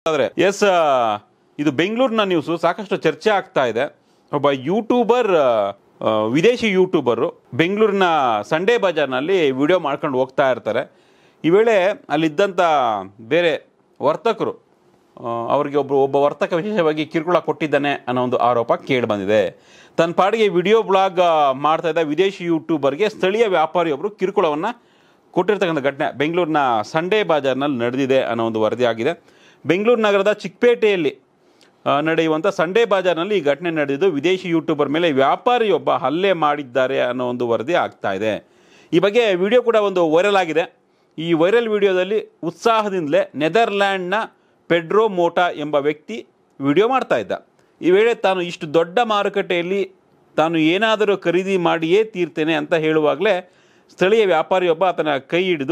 ಆದರೆ ಎಸ್ ಇದು ಬೆಂಗಳೂರಿನ ನ್ಯೂಸು ಸಾಕಷ್ಟು ಚರ್ಚೆ ಆಗ್ತಾ ಇದೆ ಒಬ್ಬ ಯೂಟ್ಯೂಬರ್ ಆ, ವಿದೇಶಿ ಯೂಟ್ಯೂಬರು ಬೆಂಗಳೂರಿನ ಸಂಡೇ ಬಜಾರ್ನಲ್ಲಿ ವಿಡಿಯೋ ಮಾಡ್ಕೊಂಡು ಹೋಗ್ತಾ ಇರ್ತಾರೆ ಈ ವೇಳೆ ಅಲ್ಲಿದ್ದಂಥ ಬೇರೆ ವರ್ತಕರು ಆ, ಅವರಿಗೆ ಒಬ್ಬರು ಒಬ್ಬ ವರ್ತಕ ವಿಶೇಷವಾಗಿ ಕಿರುಕುಳ ಕೊಟ್ಟಿದ್ದಾನೆ ಅನ್ನೋ ಒಂದು ಆರೋಪ ಕೇಳಿಬಂದಿದೆ ತನ್ನ ಪಾಡಿಗೆ ವಿಡಿಯೋ ಬ್ಲಾಗ್ ಆ, ಮಾಡ್ತಾ ಇದ್ದ ವಿದೇಶಿ ಯೂಟ್ಯೂಬರ್ಗೆ ಸ್ಥಳೀಯ ವ್ಯಾಪಾರಿಯೊಬ್ಬರು ಕಿರುಕುಳವನ್ನು ಕೊಟ್ಟಿರ್ತಕ್ಕಂಥ ಘಟನೆ ಬೆಂಗಳೂರಿನ ಸಂಡೇ ಬಾಜಾರ್ನಲ್ಲಿ ನಡೆದಿದೆ ಅನ್ನೋ ಒಂದು ವರದಿ ಆಗಿದೆ ಬೆಂಗಳೂರು ನಗರದ ಚಿಕ್ಕಪೇಟೆಯಲ್ಲಿ ಆ, ನಡೆಯುವಂಥ ಸಂಡೇ ಬಾಜಾರ್ನಲ್ಲಿ ಈ ಘಟನೆ ನಡೆದಿದ್ದು ವಿದೇಶಿ ಯೂಟ್ಯೂಬರ್ ಮೇಲೆ ವ್ಯಾಪಾರಿಯೊಬ್ಬ ಹಲ್ಲೆ ಮಾಡಿದ್ದಾರೆ ಅನ್ನೋ ಒಂದು ವರದಿ ಆಗ್ತಾ ಇದೆ ಈ ಬಗ್ಗೆ ವಿಡಿಯೋ ಕೂಡ ಒಂದು ವೈರಲ್ ಆಗಿದೆ ಈ ವೈರಲ್ ವಿಡಿಯೋದಲ್ಲಿ ಉತ್ಸಾಹದಿಂದಲೇ ನೆದರ್ಲ್ಯಾಂಡ್ನ ಪೆಡ್ರೋ ಮೋಟಾ ಎಂಬ ವ್ಯಕ್ತಿ ವಿಡಿಯೋ ಮಾಡ್ತಾ ಇದ್ದ ಈ ವೇಳೆ ತಾನು ಇಷ್ಟು ದೊಡ್ಡ ಮಾರುಕಟ್ಟೆಯಲ್ಲಿ ತಾನು ಏನಾದರೂ ಖರೀದಿ ಮಾಡಿಯೇ ತೀರ್ತೇನೆ ಅಂತ ಹೇಳುವಾಗಲೇ ಸ್ಥಳೀಯ ವ್ಯಾಪಾರಿಯೊಬ್ಬ ಆತನ ಕೈ ಹಿಡಿದು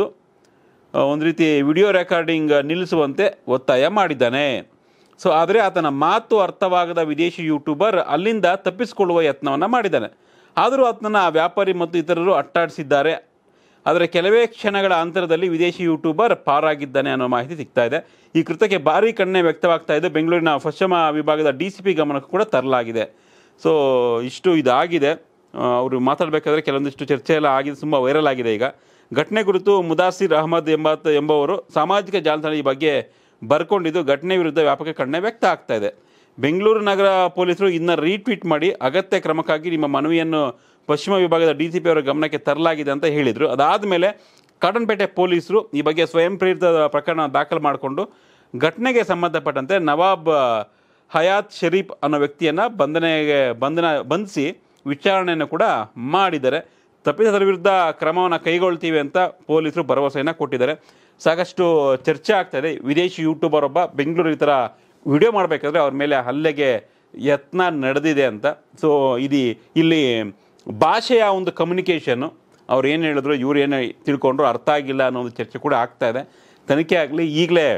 ಆ, ಒಂದು ರೀತಿ ವಿಡಿಯೋ ರೆಕಾರ್ಡಿಂಗ್ ನಿಲ್ಲಿಸುವಂತೆ ಒತ್ತಾಯ ಮಾಡಿದ್ದಾನೆ ಸೊ ಆದರೆ ಆತನ ಮಾತು ಅರ್ಥವಾಗದ ವಿದೇಶಿ ಯೂಟ್ಯೂಬರ್ ಅಲ್ಲಿಂದ ತಪ್ಪಿಸಿಕೊಳ್ಳುವ ಯತ್ನವನ್ನು ಮಾಡಿದ್ದಾನೆ ಆದರೂ ಆತನನ್ನು ಆ ವ್ಯಾಪಾರಿ ಮತ್ತು ಇತರರು ಅಟ್ಟಾಡಿಸಿದ್ದಾರೆ ಆದರೆ ಕೆಲವೇ ಕ್ಷಣಗಳ ಅಂತರದಲ್ಲಿ ವಿದೇಶಿ ಯೂಟ್ಯೂಬರ್ ಪಾರಾಗಿದ್ದಾನೆ ಅನ್ನೋ ಮಾಹಿತಿ ಸಿಗ್ತಾ ಇದೆ ಈ ಕೃತ್ಯಕ್ಕೆ ಭಾರೀ ಕಣ್ಣೆ ವ್ಯಕ್ತವಾಗ್ತಾ ಇದೆ ಬೆಂಗಳೂರಿನ ಪಶ್ಚಿಮ ವಿಭಾಗದ ಡಿ ಸಿ ಪಿ ಗಮನಕ್ಕೂ ಕೂಡ ತರಲಾಗಿದೆ ಸೊ ಇಷ್ಟು ಇದಾಗಿದೆ ಆ, ಅವರು ಮಾತಾಡಬೇಕಾದ್ರೆ ಕೆಲವೊಂದಿಷ್ಟು ಚರ್ಚೆ ಎಲ್ಲ ಆಗಿದೆ ತುಂಬ ವೈರಲ್ ಆಗಿದೆ ಈಗ ಘಟನೆ ಕುರಿತು ಮುದಾಸಿರ್ ಅಹಮದ್ ಎಂಬಾತ ಎಂಬುವರು ಸಾಮಾಜಿಕ ಜಾಲತಾಣ ಈ ಬಗ್ಗೆ ಬರ್ಕೊಂಡಿದ್ದು ಘಟನೆ ವಿರುದ್ಧ ವ್ಯಾಪಕ ಕಣ್ಣೆ ವ್ಯಕ್ತ ಆಗ್ತಾ ಇದೆ ಬೆಂಗಳೂರು ನಗರ ಪೊಲೀಸರು ಇನ್ನು ರೀಟ್ವೀಟ್ ಮಾಡಿ ಅಗತ್ಯ ಕ್ರಮಕ್ಕಾಗಿ ನಿಮ್ಮ ಮನವಿಯನ್ನು ಪಶ್ಚಿಮ ವಿಭಾಗದ ಡಿ ಸಿ ಪಿ ಅವರ ಗಮನಕ್ಕೆ ತರಲಾಗಿದೆ ಅಂತ ಹೇಳಿದರು ಅದಾದಮೇಲೆ ಕಾಟನ್ಪೇಟೆ ಪೊಲೀಸರು ಈ ಬಗ್ಗೆ ಸ್ವಯಂ ಪ್ರೇರಿತ ಪ್ರಕರಣ ದಾಖಲು ಮಾಡಿಕೊಂಡು ಘಟನೆಗೆ ಸಂಬಂಧಪಟ್ಟಂತೆ ನವಾಬ್ ಹಯಾತ್ ಶರೀಫ್ ಅನ್ನೋ ವ್ಯಕ್ತಿಯನ್ನು ಬಂಧನೆಗೆ ಬಂಧನ ಬಂಧಿಸಿ ವಿಚಾರಣೆಯನ್ನು ಕೂಡ ಮಾಡಿದ್ದಾರೆ ತಪ್ಪಿತಸ್ಥರ ವಿರುದ್ಧ ಕ್ರಮವನ್ನು ಕೈಗೊಳ್ತೀವಿ ಅಂತ ಪೊಲೀಸರು ಭರವಸೆಯನ್ನು ಕೊಟ್ಟಿದ್ದಾರೆ ಸಾಕಷ್ಟು ಚರ್ಚೆ ಆಗ್ತಾ ಇದೆ ವಿದೇಶಿ ಯೂಟ್ಯೂಬರ್ ಒಬ್ಬ ಬೆಂಗಳೂರು ಈ ಥರ ವಿಡಿಯೋ ಮಾಡಬೇಕಾದ್ರೆ ಅವ್ರ ಮೇಲೆ ಹಲ್ಲೆಗೆ ಯತ್ನ ನಡೆದಿದೆ ಅಂತ ಸೊ ಇದು ಇಲ್ಲಿ ಭಾಷೆಯ ಒಂದು ಕಮ್ಯುನಿಕೇಷನ್ನು ಅವ್ರು ಏನು ಹೇಳಿದ್ರು ಇವ್ರು ಏನು ತಿಳ್ಕೊಂಡ್ರು ಅರ್ಥ ಆಗಿಲ್ಲ ಅನ್ನೋ ಒಂದು ಚರ್ಚೆ ಕೂಡ ಆಗ್ತಾ ಇದೆ ತನಿಖೆ ಆಗಲಿ ಈಗಲೇ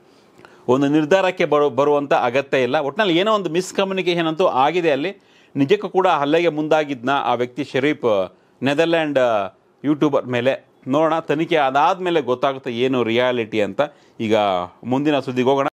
ಒಂದು ನಿರ್ಧಾರಕ್ಕೆ ಬರೋ ಬರುವಂಥ ಅಗತ್ಯ ಇಲ್ಲ ಒಟ್ಟಿನಲ್ಲಿ ಏನೋ ಒಂದು ಮಿಸ್ಕಮ್ಯುನಿಕೇಷನ್ ಅಂತೂ ಆಗಿದೆ ಅಲ್ಲಿ ನಿಜಕ್ಕೂ ಕೂಡ ಹಲ್ಲೆಗೆ ಮುಂದಾಗಿದ್ನ ಆ ವ್ಯಕ್ತಿ ಶರೀಫ್ ನೆದರ್ಲ್ಯಾಂಡ್ ಯೂಟ್ಯೂಬರ್ ಮೇಲೆ ನೋಡೋಣ ತನಿಖೆ ಅದಾದಮೇಲೆ ಗೊತ್ತಾಗುತ್ತೆ ಏನು ರಿಯಾಲಿಟಿ ಅಂತ ಈಗ ಮುಂದಿನ ಸುದ್ದಿಗೆ ಹೋಗೋಣ